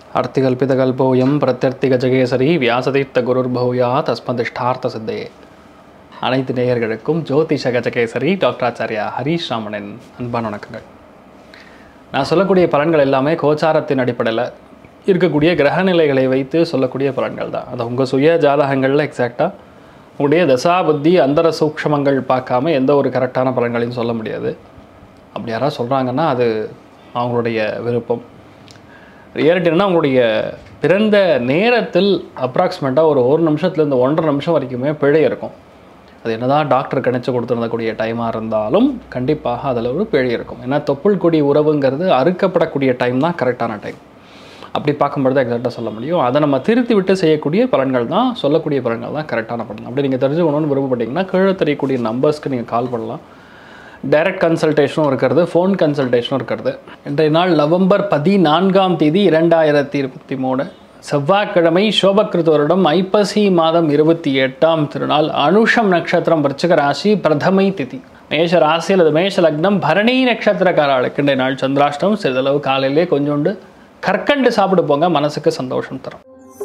அர்த்திகல்பிதகல்போயம் பிரத்யர்த்திகஜகேசரி வியாசதீர்த்த குருர்பூயா தஸ்மதிஷ்டார்த்த சித்தையே அனைத்து நேயர்களுக்கும் ஜோதிஷ கஜகேசரி டாக்டர் ஆச்சாரியா ஹரீஷ் ராமனின் அன்பான வணக்கங்கள் நான் சொல்லக்கூடிய பலன்கள் எல்லாமே கோச்சாரத்தின் அடிப்படையில் இருக்கக்கூடிய கிரகநிலைகளை வைத்து சொல்லக்கூடிய பலன்கள் தான் அது உங்கள் சுய ஜாதகங்களில் எக்ஸாக்டாக உங்களுடைய தசா புத்தி அந்தர சூக்ஷமங்கள் பார்க்காம எந்த ஒரு கரெக்டான பலன்களையும் சொல்ல முடியாது அப்படி யாராவது சொல்கிறாங்கன்னா அது அவங்களுடைய விருப்பம் ரியாலிட்டினா உங்களுடைய பிறந்த நேரத்தில் அப்ராக்சிமேட்டாக ஒரு ஒரு நிமிஷத்துலேருந்து ஒன்றரை நிமிஷம் வரைக்குமே பிழை இருக்கும் அது என்னதான் டாக்டர் கணிச்சு கொடுத்துருந்தக்கூடிய டைமாக இருந்தாலும் கண்டிப்பாக அதில் ஒரு பிழை இருக்கும் ஏன்னா தொப்புள் கொடி உறவுங்கிறது அறுக்கப்படக்கூடிய டைம் தான் கரெக்டான டைம் அப்படி பார்க்கும்பொழுது எக்ஸாக்டாக சொல்ல முடியும் அதை நம்ம திருத்தி விட்டு செய்யக்கூடிய பலன்கள் தான் சொல்லக்கூடிய பலன்கள் தான் கரெக்டான பலன் அப்படி நீங்கள் தெரிஞ்சுக்கணும்னு விருப்பப்பட்டீங்கன்னா கீழே தெரியக்கூடிய நம்பர்ஸ்க்கு நீங்கள் கால் பண்ணலாம் டைரக்ட் கன்சல்டேஷனும் இருக்கிறது ஃபோன் கன்சல்டேஷனும் இருக்கிறது இன்றைய நாள் நவம்பர் பதினான்காம் தேதி இரண்டாயிரத்தி இருபத்தி மூணு செவ்வாய்க்கிழமை சோபக்கிருத வருடம் ஐப்பசி மாதம் இருபத்தி எட்டாம் திருநாள் அனுஷம் நட்சத்திரம் விருச்சிக ராசி பிரதமை திதி மேஷ ராசி அல்லது மேஷ லக்னம் பரணி நட்சத்திரக்காரர்களுக்கு இன்றைய நாள் சந்திராஷ்டம் சிறிதளவு காலையிலே கொஞ்சோண்டு கற்கண்டு சாப்பிட்டு போங்க மனசுக்கு சந்தோஷம் தரும்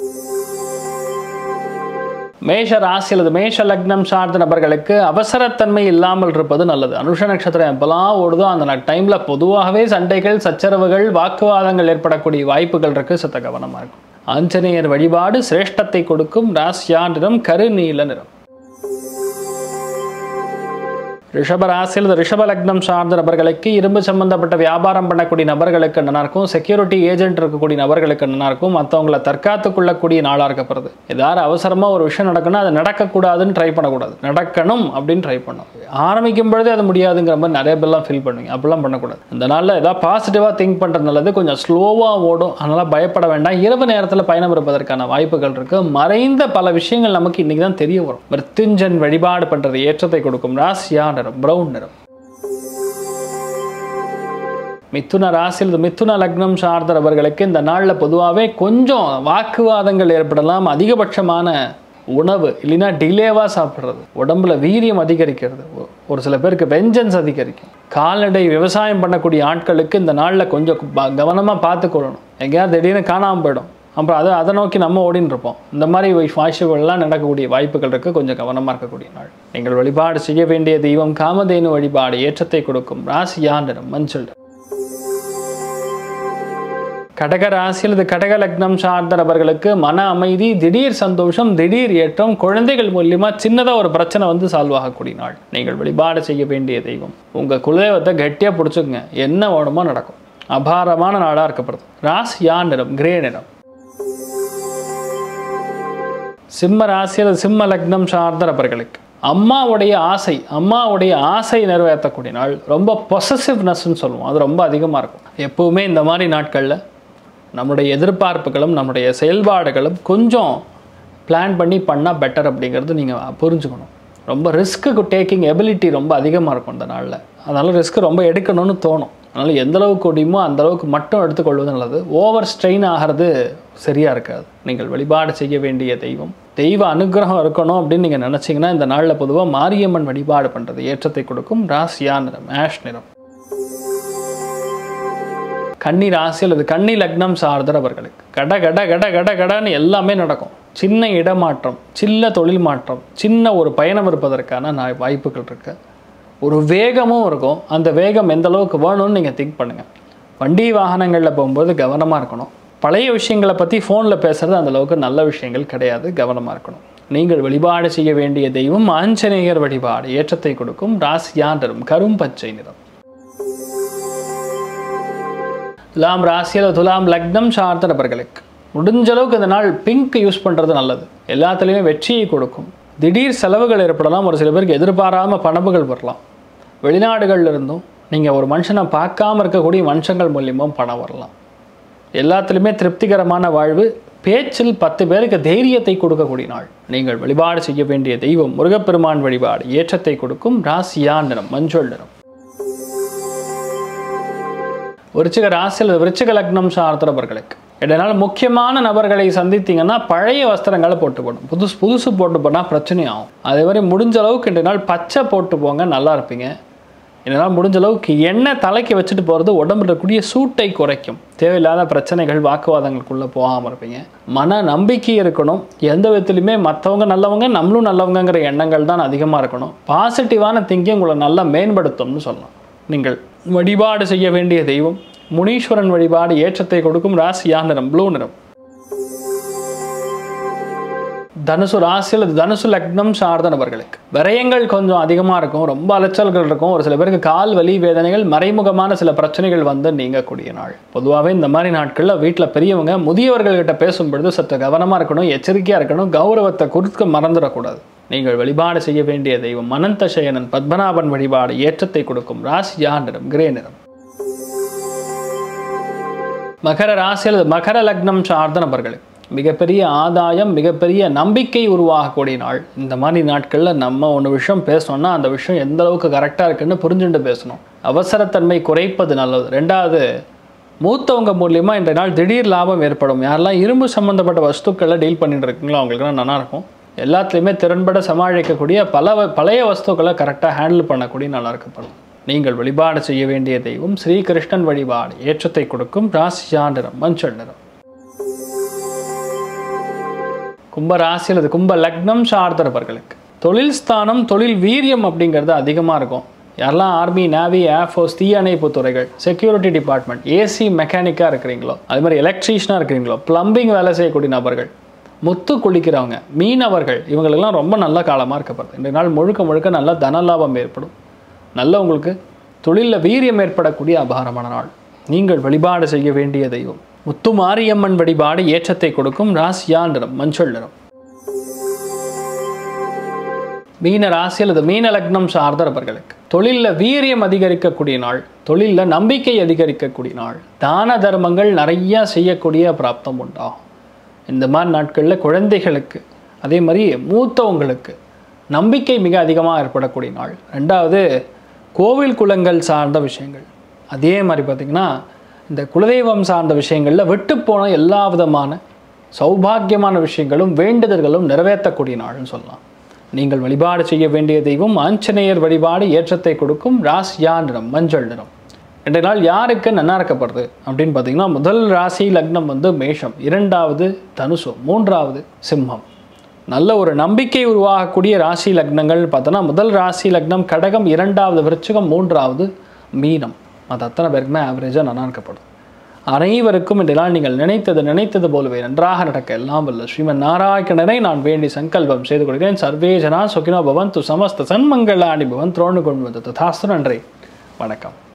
மேஷ ராசி அல்லது மேஷ லக்னம் சார்ந்த நபர்களுக்கு அவசரத்தன்மை இல்லாமல் இருப்பது நல்லது அனுஷ நட்சத்திரம் எப்பெல்லாம் ஓடுதோ அந்த டைமில் பொதுவாகவே சண்டைகள் சச்சரவுகள் வாக்குவாதங்கள் ஏற்படக்கூடிய வாய்ப்புகள் இருக்கு சத்த கவனமாக இருக்கும் ஆஞ்சநேயர் வழிபாடு சிரேஷ்டத்தை கொடுக்கும் ராசியா நிறம் கருநீல நிறம் ரிஷப ராசி அல்லது ரிஷப லக்னம் சார்ந்த நபர்களுக்கு இரும்பு சம்பந்தப்பட்ட வியாபாரம் பண்ணக்கூடிய நபர்களுக்கு நல்லா இருக்கும் செக்யூரிட்டி ஏஜென்ட் இருக்கக்கூடிய நபர்களுக்கு நல்லா இருக்கும் மற்றவங்களை தற்காத்து கொள்ளக்கூடிய நாளாக இருக்கப்படுது ஏதாவது அவசரமாக ஒரு விஷயம் நடக்கணும் அது நடக்கக்கூடாதுன்னு ட்ரை பண்ணக்கூடாது நடக்கணும் அப்படின்னு ட்ரை பண்ணணும் ஆரம்பிக்கும் பொழுதே அது முடியாதுங்கிற மாதிரி நிறைய பேர்லாம் ஃபீல் பண்ணுவீங்க அப்படிலாம் பண்ணக்கூடாது இந்த நாளில் ஏதாவது பாசிட்டிவாக திங்க் பண்ணுறது நல்லது கொஞ்சம் ஸ்லோவாக ஓடும் அதனால் பயப்பட வேண்டாம் இரவு நேரத்தில் பயணம் இருப்பதற்கான வாய்ப்புகள் இருக்குது மறைந்த பல விஷயங்கள் நமக்கு இன்றைக்கி தான் தெரிய வரும் மிருத்யுஞ்சன் வழிபாடு பண்ணுறது ஏற்றத்தை கொடுக்கும் ராசியா நிறம் பிரவுன் நிறம் மிதுன ராசியில் மிதுன லக்னம் சார்ந்தவர்களுக்கு இந்த நாளில் பொதுவாகவே கொஞ்சம் வாக்குவாதங்கள் ஏற்படலாம் அதிகபட்சமான உணவு இல்லைன்னா டிலேவாக சாப்பிட்றது உடம்புல வீரியம் அதிகரிக்கிறது ஒரு சில பேருக்கு வெஞ்சன்ஸ் அதிகரிக்கும் கால்நடை விவசாயம் பண்ணக்கூடிய ஆட்களுக்கு இந்த நாளில் கொஞ்சம் கவனமாக பார்த்துக்கொள்ளணும் எங்கேயாவது திடீர்னு காணாமல் போயிடும் அப்புறம் அதை அதை நோக்கி நம்ம ஓடின்னு இருப்போம் இந்த மாதிரி வாய்ப்புகள்லாம் நடக்கக்கூடிய வாய்ப்புகள் இருக்குது கொஞ்சம் கவனமாக இருக்கக்கூடிய நாள் நீங்கள் வழிபாடு செய்ய வேண்டிய தெய்வம் காமதேனு வழிபாடு ஏற்றத்தை கொடுக்கும் ராசியா நிறம் மஞ்சள் கடக ராசி அல்லது கடக லக்னம் சார்ந்த நபர்களுக்கு மன அமைதி திடீர் சந்தோஷம் திடீர் ஏற்றம் குழந்தைகள் மூலியமா சின்னதாக ஒரு பிரச்சனை வந்து சால்வ் ஆகக்கூடிய நாள் நீங்கள் வழிபாடு செய்ய வேண்டிய தெய்வம் உங்கள் குலதெய்வத்தை கட்டியாக பிடிச்சுங்க என்ன வேணுமோ நடக்கும் அபாரமான நாளாக இருக்கப்படுது ராசியா நிறம் கிரே நிறம் சிம்ம ராசி அல்லது சிம்ம லக்னம் சார்ந்த நபர்களுக்கு அம்மாவுடைய ஆசை அம்மாவுடைய ஆசை நிறைவேற்றக்கூடிய நாள் ரொம்ப பொசசிவ்னஸ்ன்னு சொல்லுவோம் அது ரொம்ப அதிகமாக இருக்கும் எப்போவுமே இந்த மாதிரி நாட்களில் நம்முடைய எதிர்பார்ப்புகளும் நம்முடைய செயல்பாடுகளும் கொஞ்சம் பிளான் பண்ணி பண்ணால் பெட்டர் அப்படிங்கிறது நீங்கள் புரிஞ்சுக்கணும் ரொம்ப ரிஸ்க்கு டேக்கிங் எபிலிட்டி ரொம்ப அதிகமாக இருக்கும் இந்த நாளில் அதனால் ரிஸ்க் ரொம்ப எடுக்கணும்னு தோணும் அதனால் எந்த அளவுக்கு முடியுமோ அந்த அளவுக்கு மட்டும் எடுத்துக்கொள்வது நல்லது ஓவர் ஸ்ட்ரெயின் ஆகிறது சரியாக இருக்காது நீங்கள் வழிபாடு செய்ய வேண்டிய தெய்வம் தெய்வ அனுகிரகம் இருக்கணும் அப்படின்னு நீங்கள் நினச்சிங்கன்னா இந்த நாளில் பொதுவாக மாரியம்மன் வழிபாடு பண்ணுறது ஏற்றத்தை கொடுக்கும் ராசியா நிறம் ஆஷ் நிறம் கன்னி ராசி அல்லது கன்னி லக்னம் சார்ந்தவர்களுக்கு கட கட கட கட கடன்னு எல்லாமே நடக்கும் சின்ன இடமாற்றம் சின்ன தொழில் மாற்றம் சின்ன ஒரு பயணம் இருப்பதற்கான நான் வாய்ப்புகள் இருக்கு ஒரு வேகமும் இருக்கும் அந்த வேகம் எந்த அளவுக்கு வேணும்னு நீங்கள் திங்க் பண்ணுங்கள் வண்டி வாகனங்களில் போகும்போது கவனமாக இருக்கணும் பழைய விஷயங்களை பற்றி ஃபோனில் பேசுகிறது அந்த அளவுக்கு நல்ல விஷயங்கள் கிடையாது கவனமாக இருக்கணும் நீங்கள் வழிபாடு செய்ய வேண்டிய தெய்வம் ஆஞ்சநேயர் வழிபாடு ஏற்றத்தை கொடுக்கும் ராசியா நிறம் கரும் பச்சை நிறம் துலாம் ராசியில் துலாம் லக்னம் சார்ந்த நபர்களுக்கு முடிஞ்ச அளவுக்கு இந்த நாள் பிங்க் யூஸ் பண்ணுறது நல்லது எல்லாத்துலேயுமே வெற்றியை கொடுக்கும் திடீர் செலவுகள் ஏற்படலாம் ஒரு சில பேருக்கு எதிர்பாராமல் பணப்புகள் வரலாம் வெளிநாடுகளில் இருந்தும் நீங்கள் ஒரு மனுஷனை பார்க்காம இருக்கக்கூடிய மனுஷங்கள் மூலியமாக பணம் வரலாம் எல்லாத்துலேயுமே திருப்திகரமான வாழ்வு பேச்சில் பத்து பேருக்கு தைரியத்தை கொடுக்கக்கூடிய நாள் நீங்கள் வழிபாடு செய்ய வேண்டிய தெய்வம் முருகப்பெருமான் வழிபாடு ஏற்றத்தை கொடுக்கும் ராசியா நிறம் மஞ்சள் நிறம் விருச்சிக ராசியில் விருச்சிக லக்னம் சார்ந்தவர்களுக்கு இதனால் முக்கியமான நபர்களை சந்தித்தீங்கன்னா பழைய வஸ்திரங்களை போட்டு போடணும் புதுசு புதுசு போட்டு போனால் பிரச்சனை ஆகும் அதே மாதிரி முடிஞ்ச அளவுக்கு ரெண்டு நாள் பச்சை போட்டு போங்க நல்லா இருப்பீங்க இதனால் முடிஞ்ச அளவுக்கு எண்ணெய் தலைக்கு வச்சுட்டு போகிறது உடம்புல இருக்கக்கூடிய சூட்டை குறைக்கும் தேவையில்லாத பிரச்சனைகள் வாக்குவாதங்களுக்குள்ளே போகாமல் இருப்பீங்க மன நம்பிக்கை இருக்கணும் எந்த விதத்துலையுமே மற்றவங்க நல்லவங்க நம்மளும் நல்லவங்கங்கிற எண்ணங்கள் தான் அதிகமாக இருக்கணும் பாசிட்டிவான திங்கிங் உங்களை நல்லா மேம்படுத்தும்னு சொல்லலாம் நீங்கள் வழிபாடு செய்ய வேண்டிய தெய்வம் முனீஸ்வரன் வழிபாடு ஏற்றத்தை கொடுக்கும் ராசியா நிறம் ப்ளூ நிறம் தனுசு ராசி அல்லது தனுசு லக்னம் சார்ந்த நபர்களுக்கு விரயங்கள் கொஞ்சம் அதிகமாக இருக்கும் ரொம்ப அலைச்சல்கள் இருக்கும் ஒரு சில பேருக்கு கால் வலி வேதனைகள் மறைமுகமான சில பிரச்சனைகள் வந்து நீங்கக்கூடிய நாள் பொதுவாகவே இந்த மாதிரி நாட்களில் வீட்டில் பெரியவங்க முதியவர்கள்கிட்ட பேசும்பொழுது சற்று கவனமாக இருக்கணும் எச்சரிக்கையாக இருக்கணும் கௌரவத்தை கொடுக்க மறந்துடக்கூடாது நீங்கள் வழிபாடு செய்ய வேண்டிய தெய்வம் மனந்த சயனன் பத்மநாபன் வழிபாடு ஏற்றத்தை கொடுக்கும் ராசியா நிறம் கிரே நிறம் மகர ராசி அல்லது மகர லக்னம் சார்ந்த நபர்களுக்கு மிகப்பெரிய ஆதாயம் மிகப்பெரிய நம்பிக்கை உருவாகக்கூடிய நாள் இந்த மாதிரி நாட்களில் நம்ம ஒன்று விஷயம் பேசணும்னா அந்த விஷயம் எந்த அளவுக்கு கரெக்டாக இருக்குன்னு புரிஞ்சுட்டு பேசணும் அவசரத்தன்மை குறைப்பது நல்லது ரெண்டாவது மூத்தவங்க மூலியமாக இந்த நாள் திடீர் லாபம் ஏற்படும் யாரெல்லாம் இரும்பு சம்மந்தப்பட்ட வஸ்துக்களை டீல் பண்ணிட்டு இருக்கீங்களோ அவங்களுக்குலாம் நல்லா இருக்கும் எல்லாத்துலேயுமே திறன்பட சமாளிக்கக்கூடிய பல வ- பழைய வஸ்துக்களை கரெக்டாக ஹேண்டில் பண்ணக்கூடிய நல்லா இருக்கப்படும் நீங்கள் வழிபாடு செய்ய வேண்டிய தெய்வம் ஸ்ரீகிருஷ்ணன் வழிபாடு ஏற்றத்தை கொடுக்கும் ராசியா நிறம் மஞ்சள் நிறம் கும்ப ராசி அல்லது கும்ப லக்னம் சார்ந்தவர்களுக்கு தொழில் ஸ்தானம் தொழில் வீரியம் அப்படிங்கிறது அதிகமாக இருக்கும் யாரெல்லாம் ஆர்மி நேவி ஏர்ஃபோர்ஸ் தீயணைப்பு துறைகள் செக்யூரிட்டி டிபார்ட்மெண்ட் ஏசி மெக்கானிக்காக இருக்கிறீங்களோ அது மாதிரி எலக்ட்ரீஷியனாக இருக்கிறீங்களோ ப்ளம்பிங் வேலை செய்யக்கூடிய நபர்கள் முத்து குளிக்கிறவங்க மீனவர்கள் இவங்களுக்கெல்லாம் ரொம்ப நல்ல காலமாக இருக்கப்படுது இந்த நாள் முழுக்க முழுக்க நல்ல தனலாபம் ஏற்படும் நல்ல உங்களுக்கு தொழிலில் வீரியம் ஏற்படக்கூடிய அபாரமான நாள் நீங்கள் வழிபாடு செய்ய வேண்டிய தெய்வம் முத்து மாரியம்மன் வழிபாடு ஏற்றத்தை கொடுக்கும் ராசியா நிறம் மஞ்சள் நிறம் மீன ராசி அல்லது மீன லக்னம் சார்ந்த நபர்களுக்கு தொழிலில் வீரியம் அதிகரிக்கக்கூடிய நாள் தொழிலில் நம்பிக்கை அதிகரிக்கக்கூடிய நாள் தான தர்மங்கள் நிறையா செய்யக்கூடிய பிராப்தம் உண்டாகும் இந்த மாதிரி நாட்களில் குழந்தைகளுக்கு அதே மாதிரி மூத்தவங்களுக்கு நம்பிக்கை மிக அதிகமாக ஏற்படக்கூடிய நாள் ரெண்டாவது கோவில் குலங்கள் சார்ந்த விஷயங்கள் அதே மாதிரி பார்த்திங்கன்னா இந்த குலதெய்வம் சார்ந்த விஷயங்களில் விட்டுப்போன எல்லா விதமான சௌபாக்கியமான விஷயங்களும் வேண்டுதல்களும் நிறைவேற்றக்கூடிய நாள்னு சொல்லலாம் நீங்கள் வழிபாடு செய்ய வேண்டிய தெய்வம் ஆஞ்சநேயர் வழிபாடு ஏற்றத்தை கொடுக்கும் ராசியா நிறம் மஞ்சள் நிறம் ரெண்டு நாள் யாருக்கு நன்னா இருக்கப்படுது அப்படின்னு பார்த்தீங்கன்னா முதல் ராசி லக்னம் வந்து மேஷம் இரண்டாவது தனுசு மூன்றாவது சிம்மம் நல்ல ஒரு நம்பிக்கை உருவாகக்கூடிய ராசி லக்னங்கள் பார்த்தோன்னா முதல் ராசி லக்னம் கடகம் இரண்டாவது விருச்சிகம் மூன்றாவது மீனம் அது அத்தனை பேருக்குமே ஆவரேஜாக நன்னா இருக்கப்படும் அனைவருக்கும் இந்த நாள் நீங்கள் நினைத்தது நினைத்தது போலவே நன்றாக நடக்க எல்லாம் வல்ல ஸ்ரீமன் நாராயணனை நான் வேண்டி சங்கல்பம் செய்து கொள்கிறேன் சர்வே ஜனா சுகினோ பவந்து சமஸ்த சன்மங்களாணி பவன் துரோணு கொண்டு வந்து ததாஸ்து நன்றி வணக்கம்